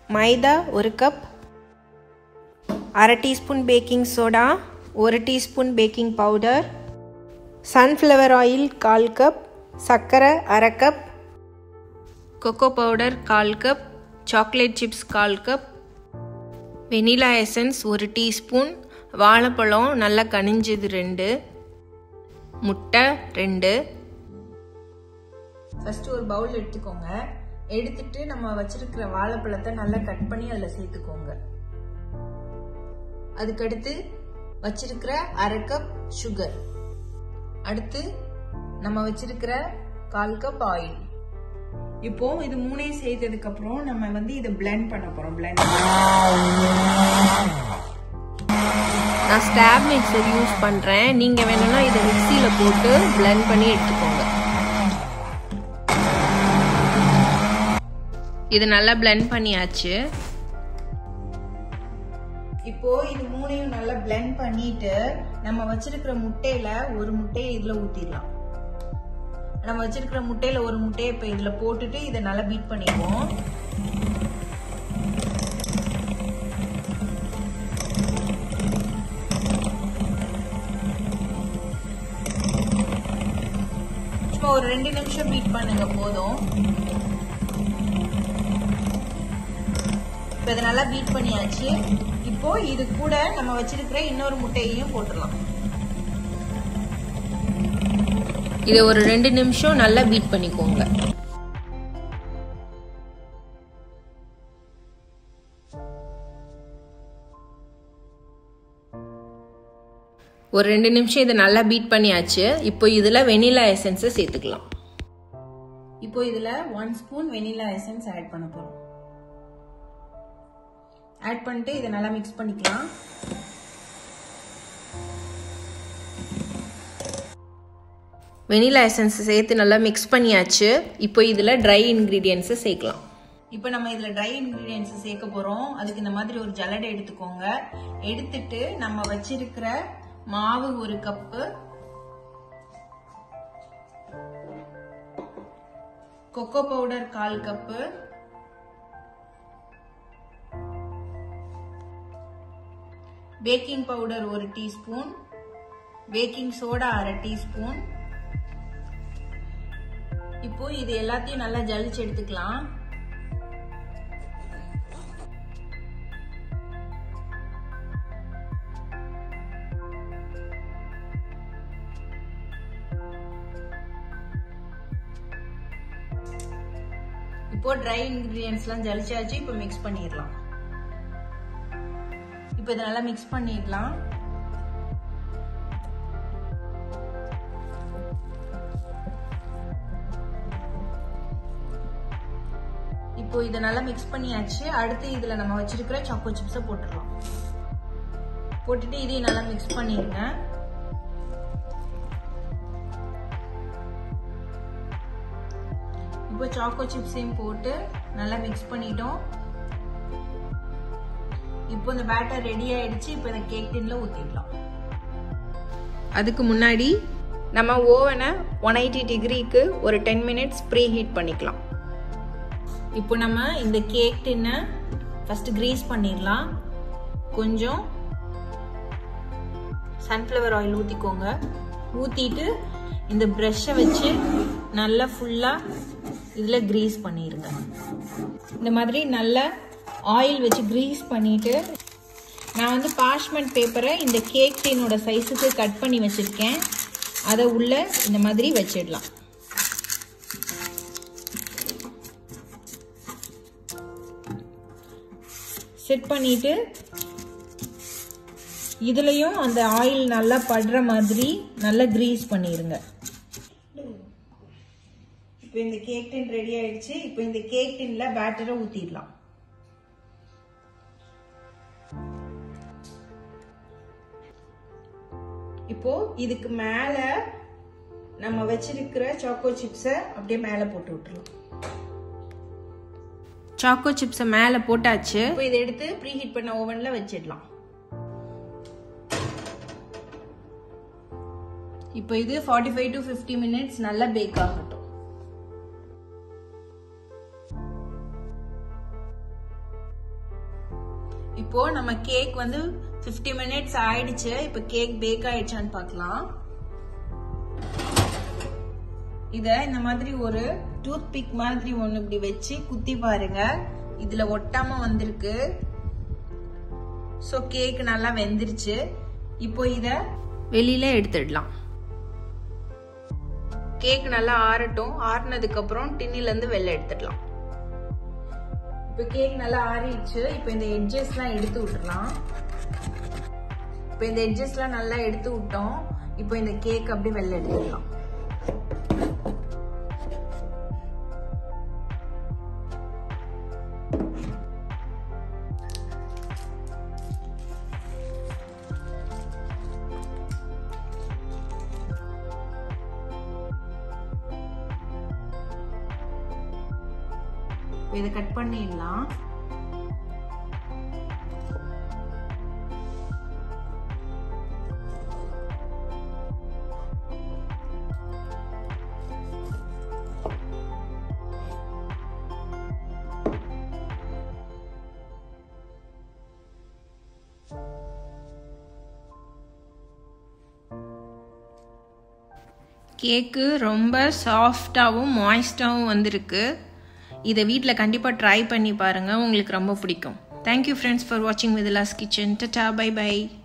மைதா ஒரு கப் அரை teaspoon baking soda ஒரு teaspoon baking powder sunflower oil கால் கப் சர்க்கரை அரை கப் கொக்கோ பவுடர் கால் கப் சாக்லேட் சிப்ஸ் கால் கப் வெனிலா எசன்ஸ் ஒரு டீஸ்பூன் வாழைப்பழம் நல்லா கனிஞ்சது ரெண்டு முட்டை ரெண்டு ஃபஸ்ட்டு ஒரு பவுல் எடுத்துக்கோங்க எடுத்துட்டு நம்ம வச்சிருக்கிற வாழைப்பழத்தை நல்லா கட் பண்ணி அதில் சேர்த்துக்கோங்க அதுக்கடுத்து வச்சிருக்கிற அரை கப் சுகர் அடுத்து நம்ம வச்சிருக்கிற கால் கப் ஆயில் இப்போ இது மூணையும் சேர்த்ததுக்கு அப்புறம் நம்ம வந்து இதை பிளெண்ட் பண்ண போறோம் பிளெண்ட் நான் ஸ்டாப் மிக்சர் யூஸ் பண்றேன் நீங்க வேணும்னா இதை மிக்சியில போட்டு பிளெண்ட் பண்ணி எடுத்துக்கோங்க இது நல்லா பிளெண்ட் பண்ணியாச்சு இப்போ இது மூணையும் நல்லா பிளெண்ட் பண்ணிட்டு நம்ம வச்சிருக்கிற முட்டையில ஒரு முட்டையை இதுல ஊத்திடலாம் நம்ம வச்சிருக்கிற முட்டையில ஒரு முட்டையை இப்போ இதுல போட்டுட்டு இதை நல்லா பீட் பண்ணிக்குவோம் சும்மா ஒரு ரெண்டு நிமிஷம் பீட் பண்ணுங்க போதும் இப்போ இதை நல்லா பீட் பண்ணியாச்சு இப்போ இது கூட நம்ம வச்சிருக்கிற இன்னொரு முட்டையையும் போட்டுடலாம் இதை ஒரு ரெண்டு நிமிஷம் நல்லா பீட் பண்ணிக்கோங்க ஒரு ரெண்டு நிமிஷம் இதை நல்லா பீட் பண்ணியாச்சு இப்போ இதில் வெனிலா எசன்ஸை சேர்த்துக்கலாம் இப்போ இதில் one spoon vanilla essence add பண்ண போகிறோம் ஆட் பண்ணிட்டு இதை நல்லா மிக்ஸ் பண்ணிக்கலாம் வெனிலா எசன்ஸ் சேர்த்து நல்லா மிக்ஸ் பண்ணியாச்சு இப்போ இதில் ட்ரை இன்க்ரீடியன்ஸை சேர்க்கலாம் இப்போ நம்ம இதில் ட்ரை இன்க்ரீடியன்ஸ் சேர்க்க போகிறோம் அதுக்கு இந்த மாதிரி ஒரு ஜலடை எடுத்துக்கோங்க எடுத்துட்டு நம்ம வச்சிருக்கிற மாவு ஒரு கப்பு கொக்கோ பவுடர் கால் கப்பு பேக்கிங் பவுடர் ஒரு டீஸ்பூன் பேக்கிங் சோடா அரை டீஸ்பூன் இப்போ இது எல்லாத்தையும் நல்லா ஜலிச்சு எடுத்துக்கலாம் இப்போ ட்ரை இன்கிரீடியன்ஸ்லாம் ஜலிச்சாச்சு இப்போ மிக்ஸ் பண்ணிடலாம் இப்போ இதை நல்லா மிக்ஸ் பண்ணிடலாம் இப்போ இதை நல்லா மிக்ஸ் பண்ணியாச்சு அடுத்து இதுல நம்ம வச்சிருக்கிற சாக்கோ சிப்ஸை போட்டுடலாம் போட்டுட்டு இதையும் நல்லா மிக்ஸ் பண்ணிடுங்க இப்போ சாக்கோ சிப்ஸையும் போட்டு நல்லா மிக்ஸ் பண்ணிட்டோம் இப்போ இந்த பேட்டர் ரெடி ஆயிடுச்சு இப்போ இந்த கேக் டின்ல ஊத்திடலாம் அதுக்கு முன்னாடி நம்ம ஓவனை ஒன் எயிட்டி டிகிரிக்கு ஒரு டென் மினிட்ஸ் ப்ரீ ஹீட் பண்ணிக்கலாம் இப்போ நம்ம இந்த கேக் டின்னை ஃபர்ஸ்ட் கிரீஸ் பண்ணிடலாம் கொஞ்சம் சன்ஃப்ளவர் ஆயில் ஊற்றிக்கோங்க ஊற்றிட்டு இந்த ப்ரெஷ்ஷை வச்சு நல்லா ஃபுல்லாக இதில் க்ரீஸ் பண்ணிடுங்க இந்த மாதிரி நல்லா ஆயில் வச்சு க்ரீஸ் பண்ணிவிட்டு நான் வந்து பார்ச்மெண்ட் பேப்பரை இந்த கேக் டீனோட சைஸுக்கு கட் பண்ணி வச்சுருக்கேன் அதை உள்ளே இந்த மாதிரி வச்சிடலாம் செட் பண்ணிட்டு இதுலயும் அந்த ஆயில் நல்லா படுற மாதிரி நல்லா கிரீஸ் பண்ணிருங்க இப்போ இந்த கேக் டின் ரெடி ஆயிடுச்சு இப்போ இந்த கேக் டின்ல பேட்டரை ஊத்திடலாம் இப்போ இதுக்கு மேல நம்ம வச்சிருக்கிற சாக்கோ சிப்ஸை அப்படியே மேல போட்டு விட்டுருலாம் சாக்கோ சிப்ஸை மேலே போட்டாச்சு இப்போ இதை எடுத்து ப்ரீ ஹீட் பண்ண ஓவனில் வச்சிடலாம் இப்போ இது forty five to fifty minutes நல்லா பேக் ஆகட்டும் இப்போ நம்ம கேக் வந்து 50 மினிட்ஸ் ஆயிடுச்சு இப்போ கேக் பேக் ஆயிடுச்சான்னு பார்க்கலாம் இத இந்த மாதிரி ஒரு டூத் பிக் மாதிரி ஒண்ணு இப்படி வச்சு குத்தி பாருங்க இதுல ஒட்டாம வந்திருக்கு ஸோ கேக் நல்லா வெந்துருச்சு இப்போ இத வெளியில எடுத்துடலாம் கேக் நல்லா ஆறட்டும் ஆறுனதுக்கு அப்புறம் டின்னில இருந்து வெளில எடுத்துடலாம் இப்போ கேக் நல்லா ஆறிடுச்சு இப்போ இந்த எட்ஜஸ்லாம் எடுத்து விட்டுறலாம் இப்போ இந்த எட்ஜஸ்லாம் நல்லா எடுத்து விட்டோம் இப்போ இந்த கேக் அப்படியே வெளில எடுத்துடலாம் இதை கட் பண்ணிடலாம் கேக்கு ரொம்ப சாஃப்டாகவும் மாய்ஸ்டாகவும் வந்திருக்கு இதை வீட்டில் கண்டிப்பாக ட்ரை பண்ணி பாருங்கள் உங்களுக்கு ரொம்ப பிடிக்கும் தேங்க்யூ ஃப்ரெண்ட்ஸ் ஃபார் வாட்சிங் with Las kitchen tata bye by